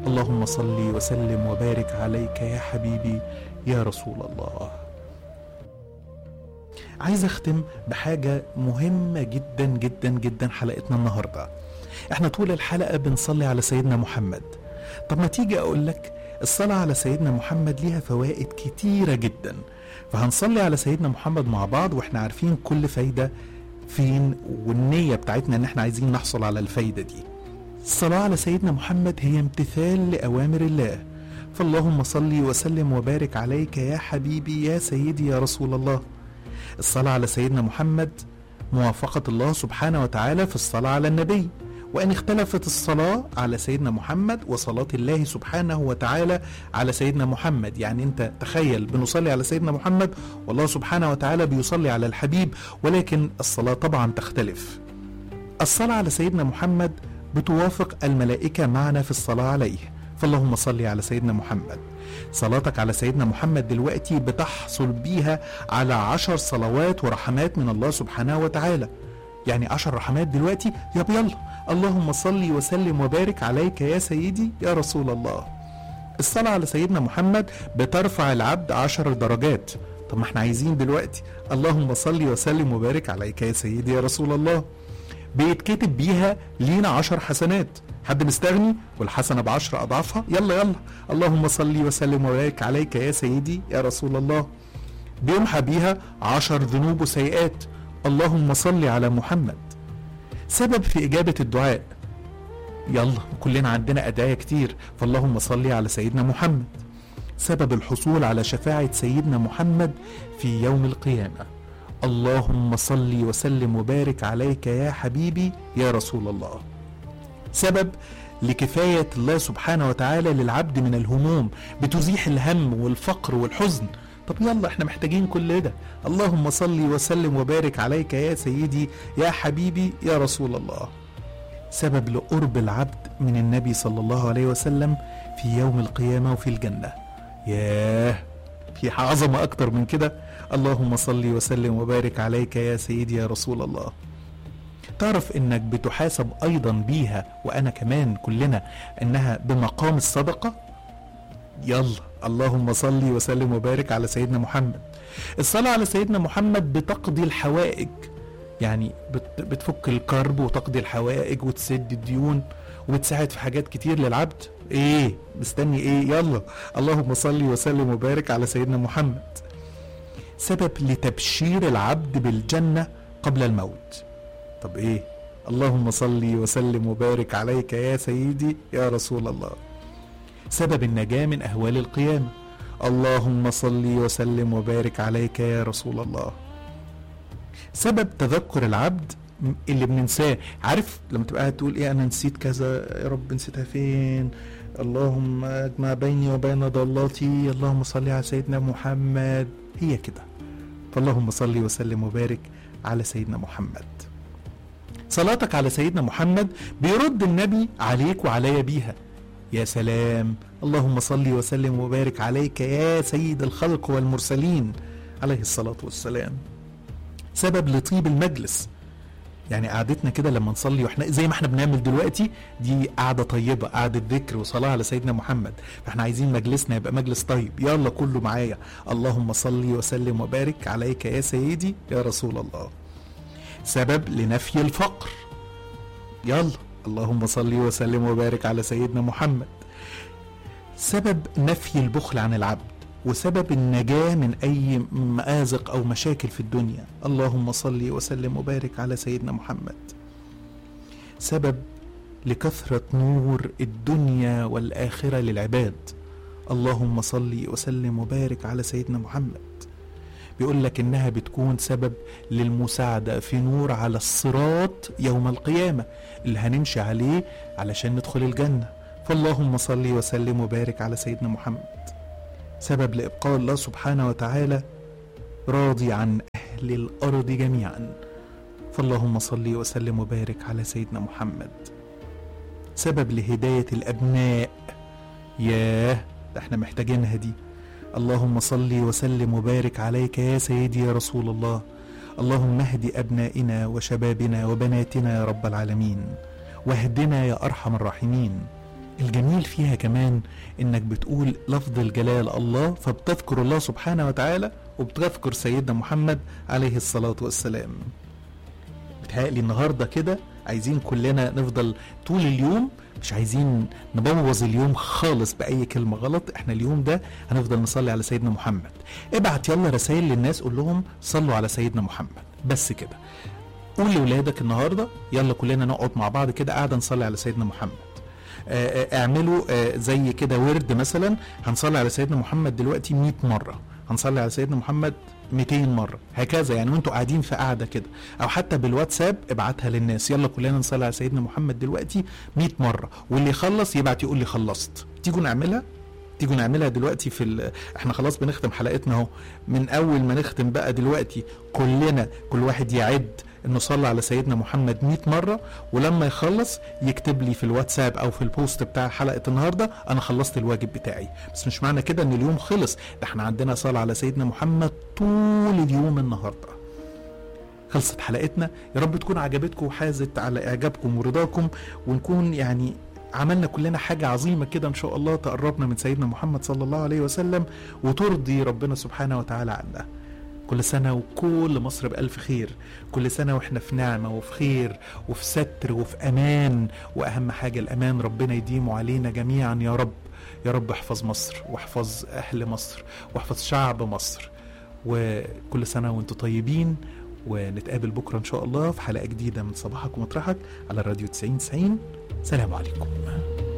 اللهم صل وسلم وبارك عليك يا حبيبي يا رسول الله عايز اختم بحاجة مهمة جدا جدا جدا حلقتنا النهاردة احنا طول الحلقة بنصلي على سيدنا محمد طب ما تيجي اقول لك الصلاة على سيدنا محمد ليها فوائد كتيرة جدا فهنصلي على سيدنا محمد مع بعض واحنا عارفين كل فايدة فين والنية بتاعتنا ان احنا عايزين نحصل على الفايدة دي الصلاة على سيدنا محمد هي امتثال لأوامر الله فاللهم صل وسلم وبارك عليك يا حبيبي يا سيدي يا رسول الله الصلاة على سيدنا محمد موافقة الله سبحانه وتعالى في الصلاة على النبي وإن اختلفت الصلاة على سيدنا محمد وصلاة الله سبحانه وتعالى على سيدنا محمد يعني أنت تخيل بنصلي على سيدنا محمد والله سبحانه وتعالى بيصلي على الحبيب ولكن الصلاة طبعا تختلف الصلاة على سيدنا محمد بتوافق الملائكة معنا في الصلاة عليه فاللهم صل على سيدنا محمد صلاتك على سيدنا محمد دلوقتي بتحصل بيها على عشر صلوات ورحمات من الله سبحانه وتعالى يعني عشر رحمات دلوقتي يا يلا اللهم صل وسلم وبارك عليك يا سيدي يا رسول الله الصلاة على سيدنا محمد بترفع العبد عشر درجات طب ما احنا عايزين دلوقتي اللهم صل وسلم وبارك عليك يا سيدي يا رسول الله بيتكتب بيها لينا عشر حسنات حد مستغني والحسنة بعشر أضعافها يلا يلا اللهم صل وسلم وبارك عليك يا سيدي يا رسول الله بيمحى بيها عشر ذنوب وسيئات اللهم صل على محمد سبب في إجابة الدعاء يلا كلنا عندنا أدعية كتير فاللهم صل على سيدنا محمد سبب الحصول على شفاعة سيدنا محمد في يوم القيامة اللهم صل وسلم وبارك عليك يا حبيبي يا رسول الله سبب لكفاية الله سبحانه وتعالى للعبد من الهموم بتزيح الهم والفقر والحزن طب يلا احنا محتاجين كل ده اللهم صل وسلم وبارك عليك يا سيدي يا حبيبي يا رسول الله سبب لقرب العبد من النبي صلى الله عليه وسلم في يوم القيامة وفي الجنة ياه في عظمة أكتر من كده اللهم صل وسلم وبارك عليك يا سيدي يا رسول الله تعرف انك بتحاسب ايضا بيها وانا كمان كلنا انها بمقام الصدقه يلا اللهم صل وسلم وبارك على سيدنا محمد الصلاه على سيدنا محمد بتقضي الحوائج يعني بت بتفك الكرب وتقضي الحوائج وتسد الديون وبتساعد في حاجات كتير للعبد ايه مستني ايه يلا اللهم صل وسلم وبارك على سيدنا محمد سبب لتبشير العبد بالجنه قبل الموت طب ايه اللهم صل وسلم وبارك عليك يا سيدي يا رسول الله سبب النجاة من أهوال القيامة اللهم صل وسلم وبارك عليك يا رسول الله سبب تذكر العبد اللي بننساه عارف لما تبقى قاعد تقول ايه انا نسيت كذا يا رب نسيتها فين اللهم اجمع بيني وبين ضلاتي اللهم صل على سيدنا محمد هي كده فاللهم صل وسلم وبارك على سيدنا محمد صلاتك على سيدنا محمد بيرد النبي عليك وعليا بيها يا سلام اللهم صل وسلم وبارك عليك يا سيد الخلق والمرسلين عليه الصلاة والسلام سبب لطيب المجلس يعني قعدتنا كده لما نصلي واحنا زي ما احنا بنعمل دلوقتي دي قعده طيبه قعده ذكر وصلاه على سيدنا محمد فاحنا عايزين مجلسنا يبقى مجلس طيب يلا كله معايا اللهم صل وسلم وبارك عليك يا سيدي يا رسول الله سبب لنفي الفقر يلا اللهم صل وسلم وبارك على سيدنا محمد سبب نفي البخل عن العبد وسبب النجاة من أي مآزق أو مشاكل في الدنيا اللهم صل وسلم وبارك على سيدنا محمد سبب لكثرة نور الدنيا والآخرة للعباد اللهم صل وسلم وبارك على سيدنا محمد بيقول لك انها بتكون سبب للمساعده في نور على الصراط يوم القيامه اللي هنمشي عليه علشان ندخل الجنه فاللهم صل وسلم وبارك على سيدنا محمد سبب لابقاء الله سبحانه وتعالى راضي عن اهل الارض جميعا فاللهم صل وسلم وبارك على سيدنا محمد سبب لهدايه الابناء ياه ده احنا محتاجينها دي اللهم صل وسلم وبارك عليك يا سيدي يا رسول الله اللهم اهد ابنائنا وشبابنا وبناتنا يا رب العالمين واهدنا يا ارحم الراحمين الجميل فيها كمان انك بتقول لفظ الجلال الله فبتذكر الله سبحانه وتعالى وبتذكر سيدنا محمد عليه الصلاة والسلام بتهيألي النهاردة كده عايزين كلنا نفضل طول اليوم مش عايزين نبوظ اليوم خالص بأي كلمة غلط احنا اليوم ده هنفضل نصلي على سيدنا محمد ابعت يلا رسائل للناس قول لهم صلوا على سيدنا محمد بس كده قول لولادك النهارده يلا كلنا نقعد مع بعض كده قاعده نصلي على سيدنا محمد آه، آه، اعملوا آه، زي كده ورد مثلا هنصلي على سيدنا محمد دلوقتي 100 مره هنصلي على سيدنا محمد 200 مره هكذا يعني وانتوا قاعدين في قاعده كده او حتى بالواتساب ابعتها للناس يلا كلنا نصلي على سيدنا محمد دلوقتي 100 مره واللي يخلص يبعت يقول لي خلصت تيجوا نعملها تيجوا نعملها دلوقتي في ال... احنا خلاص بنختم حلقتنا اهو من اول ما نختم بقى دلوقتي كلنا كل واحد يعد انه صلى على سيدنا محمد 100 مره ولما يخلص يكتب لي في الواتساب او في البوست بتاع حلقه النهارده انا خلصت الواجب بتاعي بس مش معنى كده ان اليوم خلص ده احنا عندنا صلاه على سيدنا محمد طول اليوم النهارده خلصت حلقتنا يا رب تكون عجبتكم وحازت على اعجابكم ورضاكم ونكون يعني عملنا كلنا حاجة عظيمة كده إن شاء الله تقربنا من سيدنا محمد صلى الله عليه وسلم وترضي ربنا سبحانه وتعالى عنا كل سنة وكل مصر بألف خير كل سنة وإحنا في نعمة وفي خير وفي ستر وفي أمان وأهم حاجة الأمان ربنا يديمه علينا جميعا يا رب يا رب احفظ مصر واحفظ أهل مصر واحفظ شعب مصر وكل سنة وانتم طيبين ونتقابل بكرة إن شاء الله في حلقة جديدة من صباحك ومطرحك على الراديو 90 90 سلام عليكم